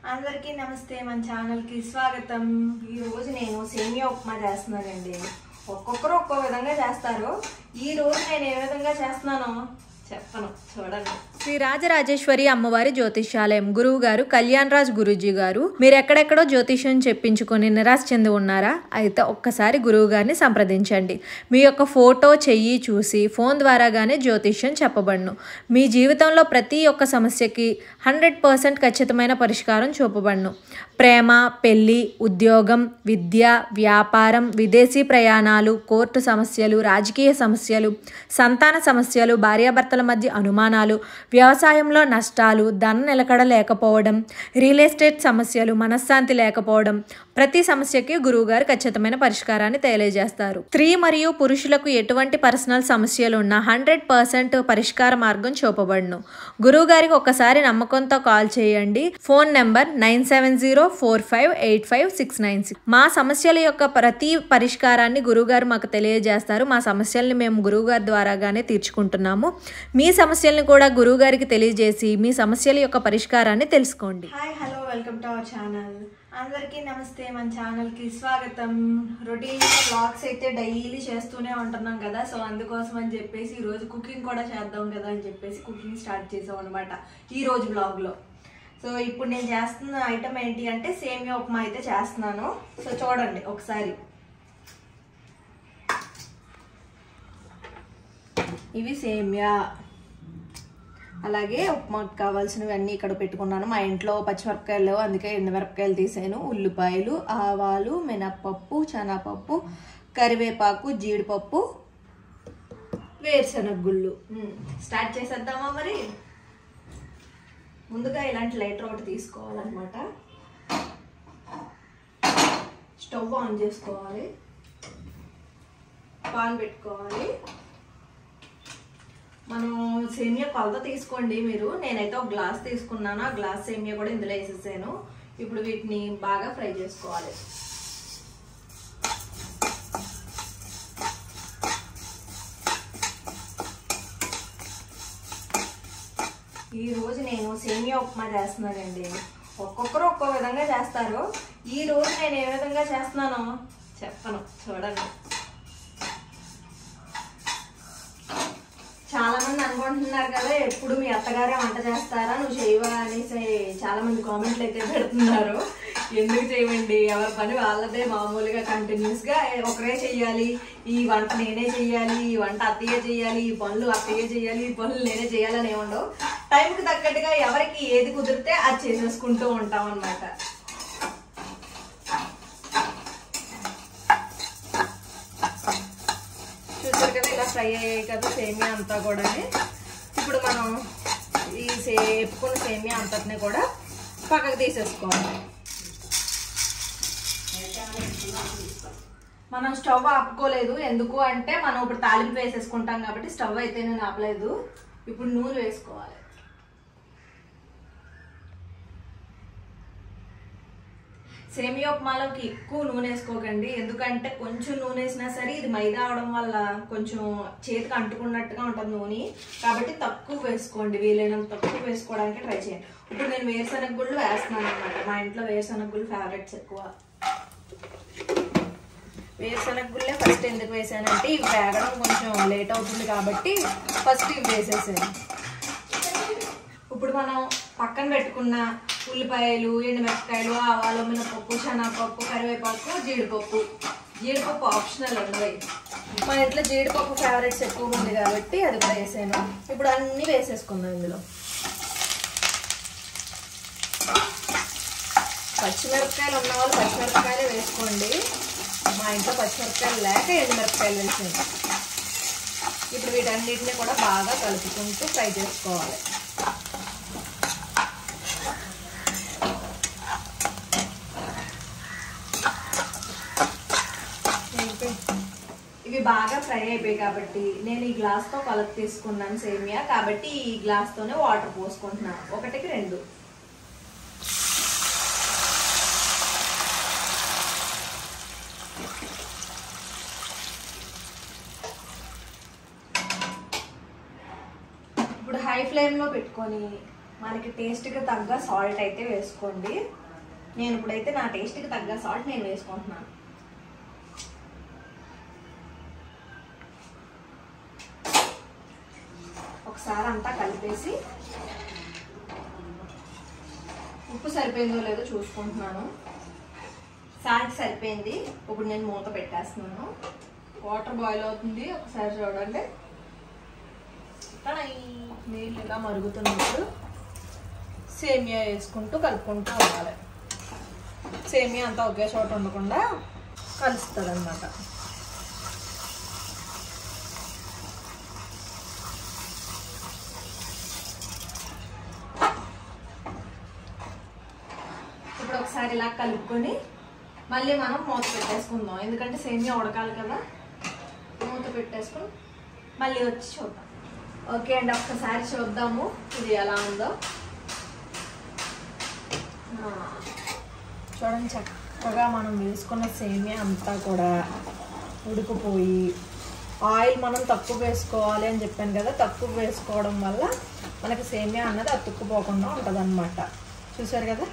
అందరికీ నమస్తే మన ఛానల్కి స్వాగతం ఈ రోజు నేను సేమియా ఉప్మా చేస్తున్నానండి ఒక్కొక్కరు ఒక్కో విధంగా చేస్తారు ఈ రోజు నేను ఏ విధంగా చేస్తున్నానో చెప్పను చూడండి శ్రీ రాజరాజేశ్వరి అమ్మవారి జ్యోతిష్యాలయం గురువు గారు కళ్యాణ్ రాజ్ గురూజీ గారు మీరు ఎక్కడెక్కడో జ్యోతిష్యం చెప్పించుకొని నిరాశ చెంది ఉన్నారా అయితే ఒక్కసారి గురువు గారిని సంప్రదించండి మీ యొక్క ఫోటో చెయ్యి చూసి ఫోన్ ద్వారాగానే జ్యోతిష్యం చెప్పబడును మీ జీవితంలో ప్రతి ఒక్క సమస్యకి హండ్రెడ్ పర్సెంట్ ఖచ్చితమైన పరిష్కారం చూపబడును ప్రేమ పెళ్లి ఉద్యోగం విద్య వ్యాపారం విదేశీ ప్రయాణాలు కోర్టు సమస్యలు రాజకీయ సమస్యలు సంతాన సమస్యలు భార్యాభర్తల మధ్య అనుమానాలు వ్యవసాయంలో నష్టాలు ధన నిలకడ లేకపోవడం రియల్ ఎస్టేట్ సమస్యలు మనశ్శాంతి లేకపోవడం ప్రతి సమస్యకి గురువుగారు ఖచ్చితమైన పరిష్కారాన్ని తెలియజేస్తారు స్త్రీ మరియు పురుషులకు ఎటువంటి పర్సనల్ సమస్యలు ఉన్నా హండ్రెడ్ పర్సెంట్ పరిష్కార మార్గం చూపబడును గురువుగారికి ఒకసారి నమ్మకంతో కాల్ చేయండి phone number nine seven zero four five eight five six nine six మా సమస్యల యొక్క ప్రతి పరిష్కారాన్ని గురువుగారు మాకు తెలియజేస్తారు మా సమస్యల్ని మేము గురువుగారి ద్వారాగానే తీర్చుకుంటున్నాము మీ సమస్యల్ని కూడా గురువుగారికి తెలియజేసి మీ సమస్యల యొక్క పరిష్కారాన్ని తెలుసుకోండి hi hello welcome to our channel అందరికీ నమస్తే మన ఛానల్కి స్వాగతం రొటీన్ బ్లాగ్స్ అయితే డైలీ చేస్తూనే ఉంటున్నాం కదా సో అందుకోసం అని చెప్పేసి ఈ రోజు కుకింగ్ కూడా చేద్దాం కదా అని చెప్పేసి కుకింగ్ స్టార్ట్ చేసాం అనమాట ఈ రోజు బ్లాగ్లో సో ఇప్పుడు నేను చేస్తున్న ఐటమ్ ఏంటి అంటే సేమియా ఉప్మా అయితే చేస్తున్నాను సో చూడండి ఒకసారి ఇవి సేమియా అలాగే ఉప్మాకు కావాల్సినవన్నీ ఇక్కడ పెట్టుకున్నాను మా ఇంట్లో పచ్చిమిరపకాయలు లేవు అందుకే ఎండుమిరపకాయలు తీసాను ఉల్లిపాయలు ఆవాలు మినప్పప్పు శనగపప్పు కరివేపాకు జీడిపప్పు వేరుశనగ గుళ్ళు మ్మ్. స్టార్ట్ చేసేద్దామా మరి ముందుగా ఇలాంటి లైటర్ ఒకటి తీసుకోవాలన్నమాట స్టవ్ ఆన్ చేసుకోవాలి పాన్ పెట్టుకోవాలి మనం సేమియా కొలత తీసుకోండి మీరు నేనైతే ఒక గ్లాస్ తీసుకున్నాను ఆ గ్లాస్ సేమియా కూడా ఇందులో వేసేసాను ఇప్పుడు వీటిని బాగా ఫ్రై చేసుకోవాలి ఈ రోజు నేను సేమియా ఉప్మా చేస్తున్నానండి ఒక్కొక్కరు ఒక్కో విధంగా చేస్తారు ఈ రోజు నేను ఏ విధంగా చేస్తున్నానో చెప్పను చూడండి చాలా మంది అనుకుంటున్నారు కదా ఎప్పుడు మీ అత్తగారే వంట చేస్తారా నువ్వు చేయవా అనేసి చాలా మంది కామెంట్లు అయితే పెడుతున్నారు ఎందుకు చేయమండి ఎవరి పని వాళ్ళదే మామూలుగా కంటిన్యూస్ గా ఒకరే చెయ్యాలి ఈ వంట నేనే చెయ్యాలి ఈ వంట అత్తయ్య చెయ్యాలి ఈ పనులు అత్తయ్య చెయ్యాలి ఈ పనులు నేనే చెయ్యాలని ఏముండవు టైంకి తగ్గట్టుగా ఎవరికి ఏది కుదిరితే అది చేసేసుకుంటూ ఉంటాం అన్నమాట చూసారు కదా ఇలా ఫ్రై అయ్యాయి కదా సేమియా అంతా కూడా ఇప్పుడు మనం ఈ సే వేపుకున్న సేమియా అంతటిని కూడా పక్కకు తీసేసుకోవాలి మనం స్టవ్ ఆపుకోలేదు ఎందుకు అంటే మనం ఇప్పుడు తాలింపు వేసేసుకుంటాం కాబట్టి స్టవ్ అయితే నేను ఆపలేదు ఇప్పుడు నూనె వేసుకోవాలి సేమియా ఉప్మాలోకి ఎక్కువ నూనె వేసుకోకండి ఎందుకంటే కొంచెం నూనె వేసినా సరే ఇది మైదా అవడం వల్ల కొంచెం చేతికి అంటుకున్నట్టుగా ఉంటుంది నూనె కాబట్టి తక్కువ వేసుకోండి వీలైనంత తక్కువ వేసుకోవడానికి ట్రై చేయండి ఇప్పుడు నేను వేరుశనగ గుళ్ళు వేస్తున్నాను అనమాట మా ఇంట్లో వేరుశనగ గుళ్ళు ఫేవరెట్స్ ఎక్కువ వేరుశనగ గుళ్ళే ఫస్ట్ ఎందుకు వేసానంటే ఇవి వేగడం కొంచెం లేట్ అవుతుంది కాబట్టి ఫస్ట్ ఇవి వేసేసాను ఇప్పుడు మనం పక్కన పెట్టుకున్న ఉల్లిపాయలు ఎండుమిరపకాయలు ఆవాలు మినపప్పు శనగపప్పు కరివేపాకు జీడిపప్పు జీడిపప్పు ఆప్షనల్ అండి మా ఇంట్లో జీడిపప్పు ఫేవరెట్స్ ఎక్కువ ఉంది కాబట్టి అది కూడా వేసాను ఇప్పుడు అన్నీ వేసేసుకుందాం ఇందులో పచ్చిమిరపకాయలు ఉన్న వాళ్ళు పచ్చిమిరపకాయలే వేసుకోండి మా ఇంట్లో పచ్చిమిరపకాయలు లేక ఎండుమిరపకాయలు వేసాను ఇప్పుడు వీటన్నిటిని కూడా బాగా కలుపుకుంటూ ఫ్రై చేసుకోవాలి ఇవి బాగా ఫ్రై అయిపోయాయి కాబట్టి నేను ఈ గ్లాస్తో కొలత తీసుకున్నాను సేమియా కాబట్టి ఈ గ్లాస్తోనే వాటర్ పోసుకుంటున్నాను ఒకటికి రెండు ఇప్పుడు హై ఫ్లేమ్లో పెట్టుకొని మనకి టేస్ట్కి తగ్గ సాల్ట్ అయితే వేసుకోండి నేను ఇప్పుడైతే నా టేస్ట్కి తగ్గ సాల్ట్ నేను వేసుకుంటున్నాను ఒకసారి అంతా కలిపేసి ఉప్పు సరిపోయిందో లేదో చూసుకుంటున్నాను సాల్ట్ సరిపోయింది ఇప్పుడు నేను మూత పెట్టేస్తున్నాను వాటర్ బాయిల్ అవుతుంది ఒకసారి చూడండి టడై! నీళ్ళు ఇలా మరుగుతున్నప్పుడు సేమియా వేసుకుంటూ కలుపుకుంటూ ఉండాలి సేమియా అంతా ఒకే చోట ఉండకుండా కలుస్తుంది అనమాట ఇప్పుడు ఒకసారి ఇలా కలుపుకొని మళ్ళీ మనం మూత పెట్టేసుకుందాం ఎందుకంటే సేమియా ఉడకాలి కదా మూత పెట్టేసుకొని మళ్ళీ వచ్చి చూద్దాం ఓకే అండి ఒక్కసారి చూద్దాము ఇది ఎలా ఉందో ఆ, చూడండి చక్కగా మనం వేసుకున్న సేమియా అంతా కూడా ఉడికిపోయి ఆయిల్ మనం తక్కువ వేసుకోవాలి అని చెప్పాను కదా తక్కువ వేసుకోవడం వల్ల మనకి సేమియా అన్నది అతుక్కుపోకుండా ఉంటుంది చూసారు కదా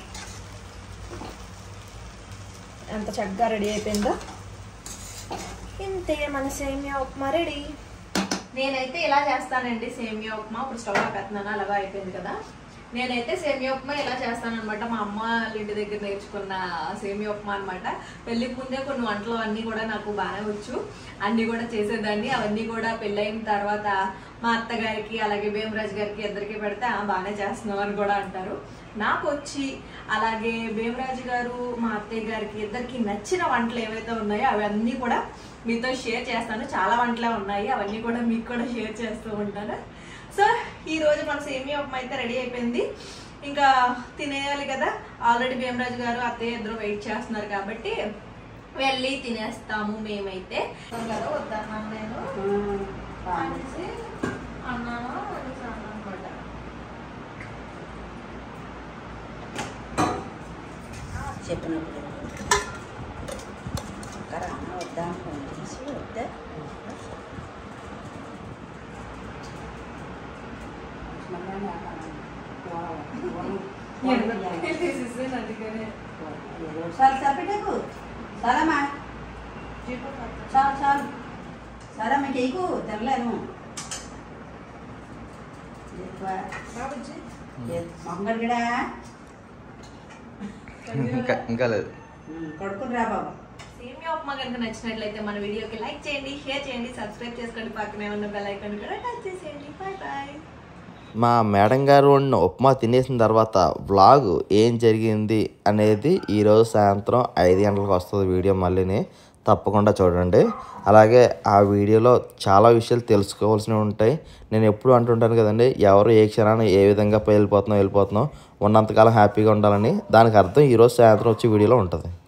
ఎంత చక్కగా రెడీ అయిపోయిందో ఇంతే మన సేమియా ఉప్మా రెడీ నేనైతే ఇలా చేస్తానండి సేమియా ఉప్మా ఇప్పుడు స్టవ్ పెడుతున్నాను అలాగా అయిపోయింది కదా నేనైతే సేమియా ఉప్మా ఇలా చేస్తానన్నమాట మా అమ్మ వాళ్ళ ఇంటి దగ్గర నేర్చుకున్న సేమియా ఉప్మా అనమాట పెళ్ళికి ముందే కొన్ని వంటలు అన్నీ కూడా నాకు బాగానే వచ్చు అన్నీ కూడా చేసేదాన్ని అవన్నీ కూడా పెళ్ళైన తర్వాత మా అత్తగారికి అలాగే భీమరాజు గారికి ఇద్దరికి పెడితే "ఆ, బాగానే చేస్తున్నావు అని కూడా అంటారు నాకు వచ్చి అలాగే భీమరాజు గారు మా అత్తయ్య గారికి ఇద్దరికి నచ్చిన వంటలు ఏవైతే ఉన్నాయో అవన్నీ కూడా మీతో షేర్ చేస్తాను చాలా వంటలే ఉన్నాయి అవన్నీ కూడా మీకు కూడా షేర్ చేస్తూ ఉంటాను సో ఈ రోజు మన సేమియా ఉప్మా అయితే రెడీ అయిపోయింది ఇంకా తినేయాలి కదా ఆల్రెడీ భీమరాజు గారు అత్తయ్య ఇద్దరు వెయిట్ చేస్తున్నారు కాబట్టి వెళ్ళి తినేస్తాము మేమైతే కదా వద్దన్నాను నేను అనేసి అన్నాను అనేసి అన్నాను అనమాట చెప్పినప్పుడు కరానా వద్దా ఫోన్ చేసి వద్దా తీసేసాను అందుకనే చాలు సరిపెట్టకు చాలమ్మా చాలు చాలు సరే మీకు ఎక్కువ తెరలేను బాబుజీ మొంగడిగడా ఇంకా ఇంకా లేదు కొడుకుని రా బాబు సేమియా ఉప్మా కనుక నచ్చినట్లయితే మన వీడియోకి లైక్ చేయండి షేర్ చేయండి సబ్స్క్రైబ్ చేసుకోండి పక్కనే ఉన్న బెల్ ఐకాన్ కూడా టచ్ చేసేయండి బాయ్ బాయ్ మా మేడం గారు వండిన ఉప్మా తినేసిన తర్వాత వ్లాగ్ ఏం జరిగింది అనేది ఈరోజు సాయంత్రం ఐదు గంటలకు వస్తుంది వీడియో మళ్ళీని తప్పకుండా చూడండి అలాగే ఆ వీడియోలో చాలా విషయాలు తెలుసుకోవాల్సినవి ఉంటాయి నేను ఎప్పుడు అంటుంటాను కదండి ఎవరు ఏ క్షణాన్ని ఏ విధంగా వెళ్ళిపోతున్నాం వెళ్ళిపోతున్నాం ఉన్నంతకాలం హ్యాపీగా ఉండాలని దానికి అర్థం ఈరోజు సాయంత్రం వచ్చి వీడియోలో ఉంటుంది